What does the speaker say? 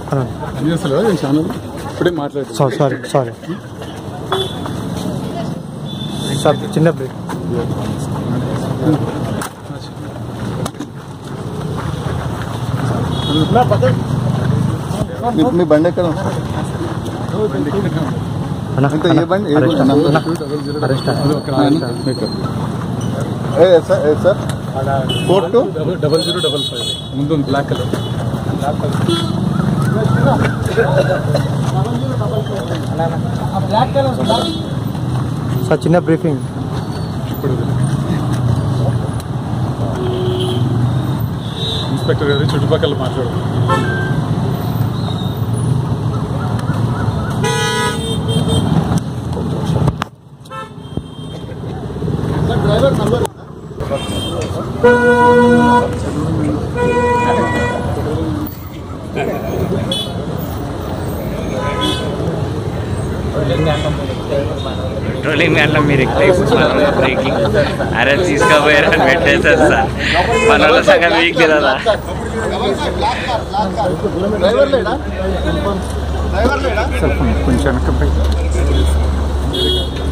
అసలు ఛానల్ ఇప్పుడే మాట్లాడు సారీ సారీ సారీ సార్ చిన్న బ్రేక్ మీ- మీ బండి ఎక్కడ ఉంది? అన్న ఇంత ఏ బండి ఏ బండి? నంబర్? అరెస్ట్ ఏ సార్ ఏ sir four two double zero double five ముందు బ్లాక్ కలర్ సార్ చిన్న బ్రీఫింగ్ ఇప్పుడు ఇన్స్పెక్టర్ గారు చుట్టుపక్కల మాట్లాడు పెట్రోలింగ్ దాంట్లో మీరు ఎక్కువ బ్రేకింగ్ అరే తీసుకోపోయారని పెట్టేశారు సార్ మన వాళ్ళ సగం వీక్ కదా డ్రైవర్ లేడా డ్రైవర్ లేడా కొంచెం వెనక్కి